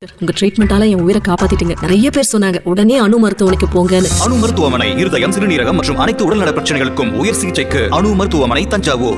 உங்க ட்ரீட்மெண்டால என் உயிரை காப்பாத்திட்டீங்க நிறைய பேர் சொன்னாங்க உடனே அணு மருத்துவமனைக்கு போங்கன்னு அணு மருத்துவமனை இருதயம் சிறுநீரகம் மற்றும் அனைத்து உடல்நல பிரச்சனைகளுக்கும் உயர் சிகிச்சைக்கு அணு மருத்துவமனை தஞ்சாவூர்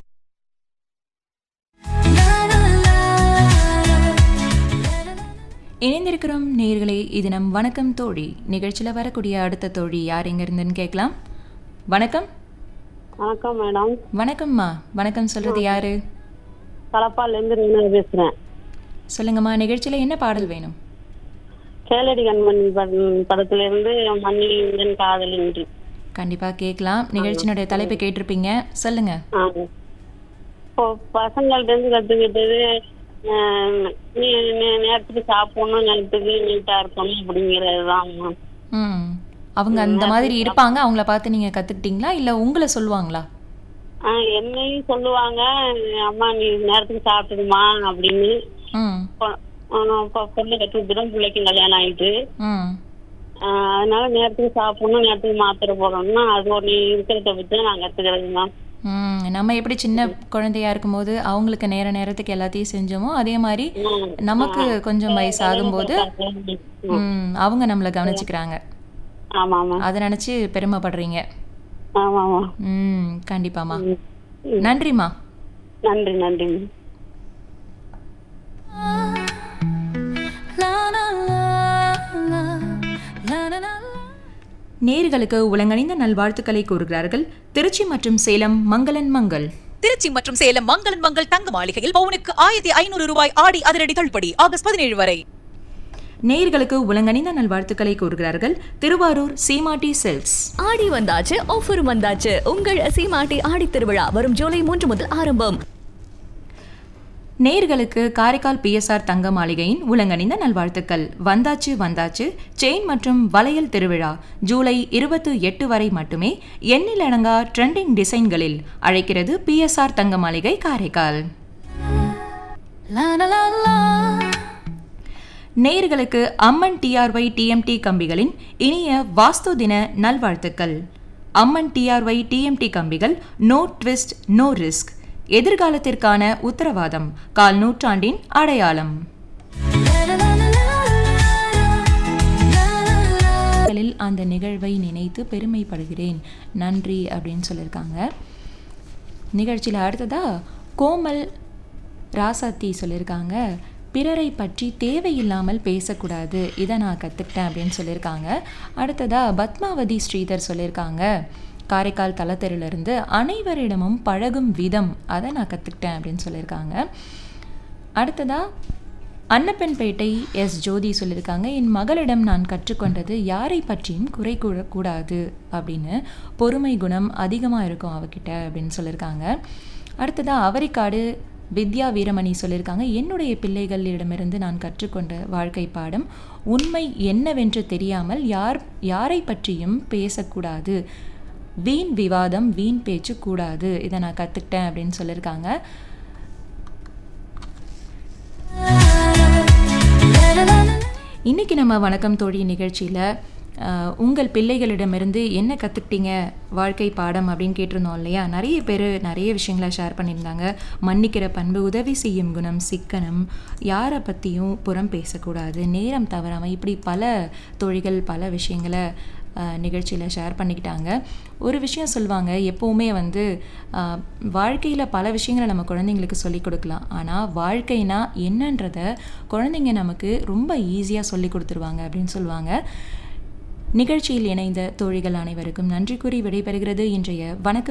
இணைந்திருக்கிறோம் நேயர்களே இது நம் வணக்கம் தோழி நிகழ்ச்சியில் வரக்கூடிய அடுத்த தோழி யார் எங்க இருந்துன்னு கேட்கலாம் வணக்கம் வணக்கம் மேடம் வணக்கம்மா வணக்கம் சொல்றது யாரு கலப்பாலேருந்து ரீனா பேசுகிறேன் சொல்லுங்கம்மா நிகழ்ச்சியில் என்ன பாடல் வேணும் கேளடி கண்மணி பட- படத்திலிருந்து மண்ணில் காதலின்றி கண்டிப்பா கேட்கலாம் நிகழ்ச்சியினுடைய தலைப்பு கேட்டிருப்பீங்க சொல்லுங்க ஆ. இப்போ பசங்கள்ட்ட கற்றுக்கிட்டது நீ நே- நேரத்துக்கு சாப்பிடணும் நேரத்துக்கு நீட்டாக இருக்கணும் அப்படிங்கிறது தான் ம் அவங்க அந்த மாதிரி இருப்பாங்க அவங்கள பார்த்து நீங்க கத்துக்கிட்டீங்களா இல்ல உங்களை சொல்லுவாங்களா என்னையும் சொல்லுவாங்க அம்மா நீ நேரத்துக்கு சாப்பிட்டுடுமா அப்படின்னு ம் பொ- ஆ, இப்போ பொண்ணு கற்றுக்கிட்டு பிள்ளைக்கும் கல்யாணம் ஆயிட்டு ம் ஆஹ் அதனால நேரத்துக்கு சாப்பிடணும் நேரத்துக்கு மாத்திரை போடணும்னா அது ஒன்று இருக்கிறத வச்சு நான் கற்றுக்கிறது மேம் ம் நம்ம எப்படி சின்ன குழந்தையா இருக்கும்போது அவங்களுக்கு நேர நேரத்துக்கு எல்லாத்தையும் செஞ்சோமோ அதே மாதிரி நமக்கு கொஞ்சம் வயசாகும்போது ம் அவங்க நம்மளை கவனிச்சுக்கிறாங்க ஆமா ஆமா அதை நினைச்சு பெருமைப்படுறீங்க ஆமா ஆமா ம் கண்டிப்பாம்மா நன்றிம்மா நன்றி நன்றி மேம் நேர்களுக்கு உலங்கணிந்த நல்வாழ்த்துக்களை கூறுகிறார்கள் திருச்சி மற்றும் சேலம் மங்களன் மங்கள் திருச்சி மற்றும் சேலம் மங்களன் மங்கள் தங்க மாளிகையில் பவுனுக்கு ஆயிரத்தி ஐநூறு ரூபாய் ஆடி அதிரடி தள்ளுபடி ஆகஸ்ட் பதினேழு வரை நேர்களுக்கு உலங்கணிந்த நல்வாழ்த்துக்களை கூறுகிறார்கள் திருவாரூர் சீமாட்டி செல்ஸ் ஆடி வந்தாச்சு ஆஃபர் வந்தாச்சு உங்கள் சீமாட்டி ஆடி திருவிழா வரும் ஜூலை மூன்று முதல் ஆரம்பம் நேர்களுக்கு காரைக்கால் பிஎஸ்ஆர் தங்க மாளிகையின் உலங்கணிந்த நல்வாழ்த்துக்கள் வந்தாச்சு வந்தாச்சு செயின் மற்றும் வளையல் திருவிழா ஜூலை இருபத்தி எட்டு வரை மட்டுமே எண்ணிலடங்கா ட்ரெண்டிங் டிசைன்களில் அழைக்கிறது பிஎஸ்ஆர் தங்க மாளிகை காரைக்கால் நேர்களுக்கு அம்மன் டிஆர்ஒய் டிஎம்டி கம்பிகளின் இனிய வாஸ்து தின நல்வாழ்த்துக்கள் அம்மன் டிஆர்ஒய் டிஎம்டி கம்பிகள் நோ ட்விஸ்ட் நோ ரிஸ்க் எதிர்காலத்திற்கான உத்தரவாதம் கால் நூற்றாண்டின் அடையாளம் களில் அந்த நிகழ்வை நினைத்து பெருமைப்படுகிறேன் நன்றி அப்படின்னு சொல்லியிருக்காங்க நிகழ்ச்சியில் அடுத்ததா கோமல் ராசாத்தி சொல்லியிருக்காங்க பிறரை பற்றி தேவையில்லாமல் பேசக்கூடாது இதை நான் கற்றுக்கிட்டேன் அப்படின்னு சொல்லியிருக்காங்க அடுத்ததா பத்மாவதி ஸ்ரீதர் சொல்லியிருக்காங்க காரைக்கால் தலத்தெருவிலிருந்து அனைவரிடமும் பழகும் விதம் அதை நான் கற்றுக்கிட்டேன் அப்படின்னு சொல்லியிருக்காங்க அடுத்ததா அன்னப்பன்பேட்டை எஸ் ஜோதி சொல்லியிருக்காங்க என் மகளிடம் நான் கற்றுக்கொண்டது யாரை பற்றியும் குறை கூடக்கூடாது அப்படின்னு பொறுமை குணம் அதிகமாக இருக்கும் அவகிட்ட அப்படின்னு சொல்லியிருக்காங்க அடுத்ததா அவரிக்காடு வித்யா வீரமணி சொல்லியிருக்காங்க என்னுடைய பிள்ளைகளிடமிருந்து நான் கற்றுக்கொண்ட வாழ்க்கை பாடம் உண்மை என்னவென்று தெரியாமல் யார் யாரை பற்றியும் பேசக்கூடாது வீண் விவாதம் வீண் பேச்சு கூடாது இதை நான் கற்றுக்கிட்டேன் அப்படின்னு சொல்லியிருக்காங்க இன்னைக்கு நம்ம வணக்கம் தோழி நிகழ்ச்சியில் அஹ், உங்கள் பிள்ளைகளிடமிருந்து என்ன கற்றுக்கிட்டீங்க வாழ்க்கை பாடம் அப்படின்னு கேட்டிருந்தோம் இல்லையா நிறைய பேர் நிறைய விஷயங்களை ஷேர் பண்ணியிருந்தாங்க மன்னிக்கிற பண்பு உதவி செய்யும் குணம் சிக்கனம் யாரை பற்றியும் புறம் பேசக்கூடாது நேரம் தவறாமல் இப்படி பல தோழிகள் பல விஷயங்களை நிகழ்ச்சியில் ஷேர் பண்ணிக்கிட்டாங்க ஒரு விஷயம் சொல்லுவாங்க எப்போவுமே வந்து வாழ்க்கையில் பல விஷயங்களை நம்ம குழந்தைங்களுக்கு சொல்லிக் கொடுக்கலாம் ஆனால் வாழ்க்கைனா என்னன்றதை குழந்தைங்க நமக்கு ரொம்ப ஈஸியாக சொல்லி கொடுத்துருவாங்க அப்படின்னு சொல்லுவாங்க நிகழ்ச்சியில் இணைந்த தோழிகள் அனைவருக்கும் நன்றி கூறி விடைபெறுகிறது இன்றைய வணக்கம்